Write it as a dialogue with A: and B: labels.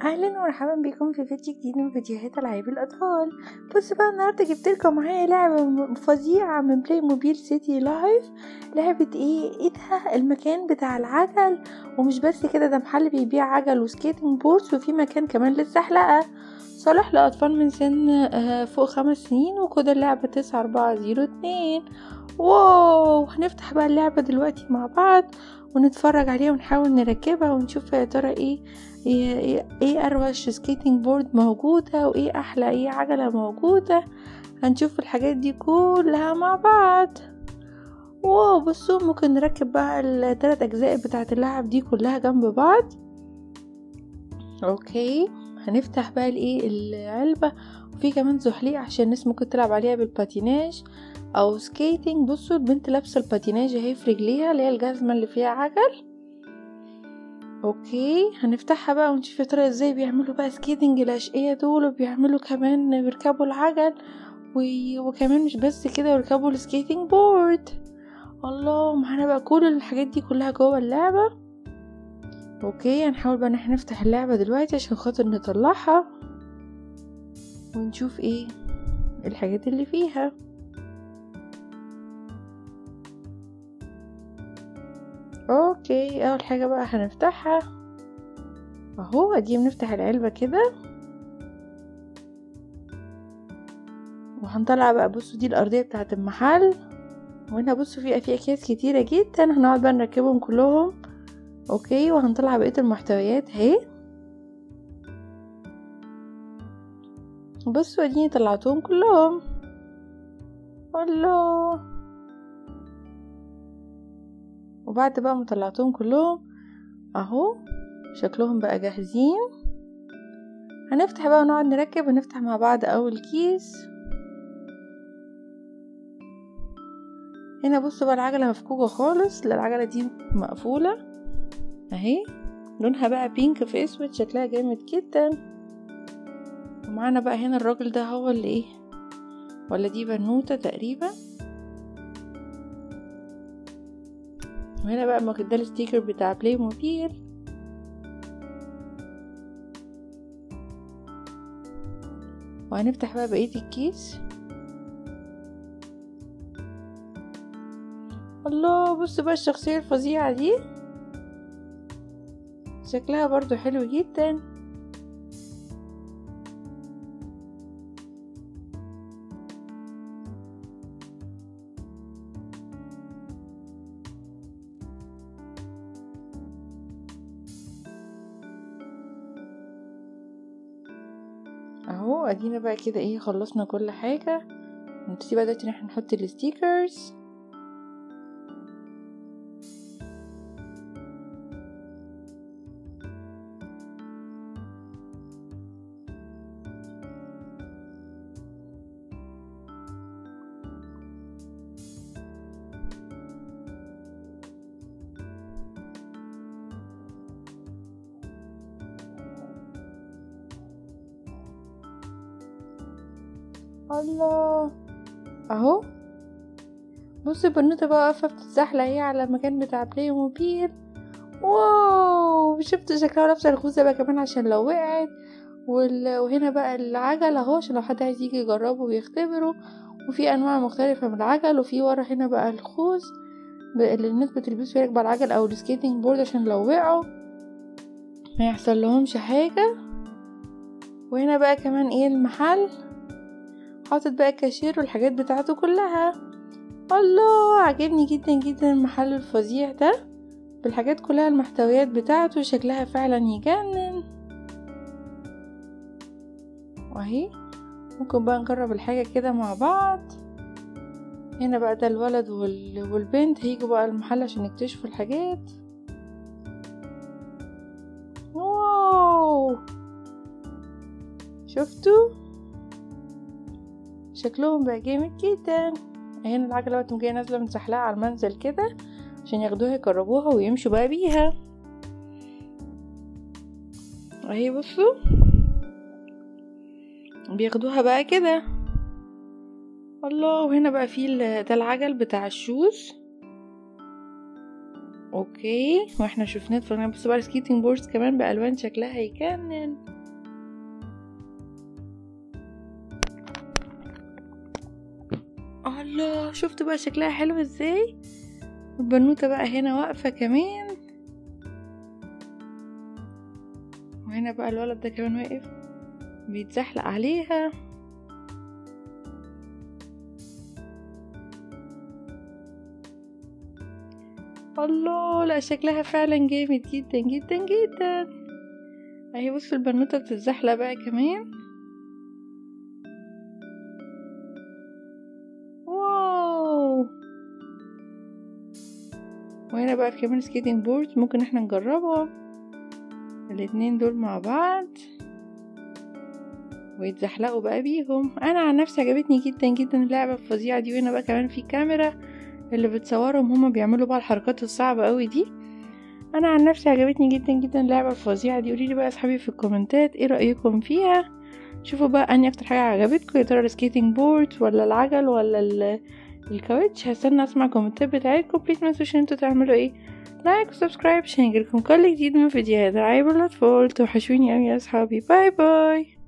A: اهلا ومرحبا بكم في فيديو جديد من فيديوهات العاب الاطفال بص بقى النهارده جبت لكم معايا لعبه م- فظيعه من بلاي موبيل سيتي لايف لعبه ايه ايه ده المكان بتاع العجل ومش بس كده ده محل بيبيع عجل وسكيتنج بوردز وفي مكان كمان للزحلقه صالح لأطفال من سن آه، فوق خمس سنين وكود اللعبة تسعة أربعة زيرو اتنين واو هنفتح بقى اللعبة دلوقتي مع بعض ونتفرج عليها ونحاول نركبها ونشوف يا ترى ايه ايه, إيه, إيه اروش سكيتنج بورد موجودة وايه احلى ايه عجلة موجودة هنشوف الحاجات دي كلها مع بعض واو بصوا ممكن نركب بقى التلات اجزاء بتاعة اللعب دي كلها جنب بعض اوكي هنفتح بقى الايه العلبة وفي كمان زحليق عشان الناس ممكن تلعب عليها بالباتيناج او سكيتنج بصوا البنت لابسه الباتيناج اهي في رجليها اللي هي الجزمه اللي فيها عجل اوكي هنفتحها بقى ونشوف يا ترى ازاي بيعملوا بقى سكيتنج الاشقية دول وبيعملوا كمان بيركبوا العجل و... وكمان مش بس كده بيركبوا السكيتنج بورد الله معانا بقى كل الحاجات دي كلها جوه اللعبة اوكي هنحاول بقى ان احنا نفتح اللعبة دلوقتي عشان خاطر نطلعها ونشوف ايه الحاجات اللي فيها اوكي اول حاجة بقى هنفتحها اهو ادي بنفتح العلبة كده وهنطلع بقى بصوا دي الارضية بتاعة المحل وهنا بصوا في في اكياس كتيرة جدا هنقعد بقى نركبهم كلهم اوكي وهنطلع بقية المحتويات اهي بصوا اديني طلعتهم كلهم الله وبعد بقى ما طلعتهم كلهم اهو شكلهم بقى جاهزين هنفتح بقى ونقعد نركب ونفتح مع بعض اول كيس هنا بصوا بقى العجلة مفكوكة خالص لا العجلة دي مقفولة اهي لونها بقى بينك في اسود شكلها جامد جدا ومعانا بقى هنا الراجل ده هو اللي ايه ولا دي بنوتة تقريبا وهنا بقى ما ده الستيكر بتاع بلاي موبيل وهنفتح بقى بقية الكيس الله بص بقى الشخصية الفظيعة دي شكلها برضو حلو جدا اهو ادينا بقى كده ايه خلصنا كل حاجة نبتدي بقى دلوقتي ان احنا نحط الستيكرز الله اهو بصي البنوتة بقى واقفة بتتزحلق اهي على المكان بتاع بلاي موبيل واو شفت شكلها لابسة الخوذة بقى كمان عشان لو وقعت وال... وهنا بقى العجل اهو عشان لو حد عايز يجي يجربه ويختبره وفي انواع مختلفة من العجل وفي ورا هنا بقى الخوذ ب- اللي الناس بتلبسه يركب على العجل او السكيتنج بورد عشان لو وقعوا ما يحصل لهمش حاجة وهنا بقى كمان ايه المحل حاطط بقى الكاشير والحاجات بتاعته كلها الله عجبني جدا جدا المحل الفظيع ده بالحاجات كلها المحتويات بتاعته شكلها فعلا يجنن واهي ممكن بقى نجرب الحاجة كده مع بعض هنا بقى ده الولد وال... والبنت هيجوا بقى المحل عشان يكتشفوا الحاجات واو شفتوا شكلهم بقى جامد جدا هنا العجلة بقى تقوم جاية نازلة متزحلقة على المنزل كده عشان ياخدوها يجربوها ويمشوا بقى بيها اهي بصوا بياخدوها بقى كده الله وهنا بقى في ال- ده العجل بتاع الشوز اوكي واحنا شفناه اتفرجنا بس بقى السكيتنج بوردز كمان بالوان شكلها يجنن الله شفتوا بقى شكلها حلو ازاي البنوتة بقى هنا واقفة كمان وهنا بقى الولد ده كمان واقف بيتزحلق عليها الله لا شكلها فعلا جامد جدا جدا جدا اهي بصوا البنوتة بتتزحلق بقى كمان واو وهنا بقى في كمان سكيتنج بورد ممكن احنا نجربهم الاتنين دول مع بعض ويتزحلقوا بقى بيهم انا عن نفسي عجبتني جدا جدا اللعبة الفظيعة دي وهنا بقى كمان في كاميرا اللي بتصورهم هما بيعملوا بقى الحركات الصعبة قوي دي انا عن نفسي عجبتني جدا جدا اللعبة الفظيعة دي قوليلي بقى يا اصحابي في الكومنتات ايه رأيكم فيها شوفوا بقى اني اكتر حاجة عجبتكم يا ترى السكيتنج بورد ولا العجل ولا ال- الكاوتش هستنى اسمع الكومنتات بتاعتكم بليز ما تنسوش ان انتوا تعملوا ايه لايك وسبسكرايب عشان يجيلكم كل جديد من فيديوهات العاب الاطفال توحشوني اوي يا اصحابي باي باي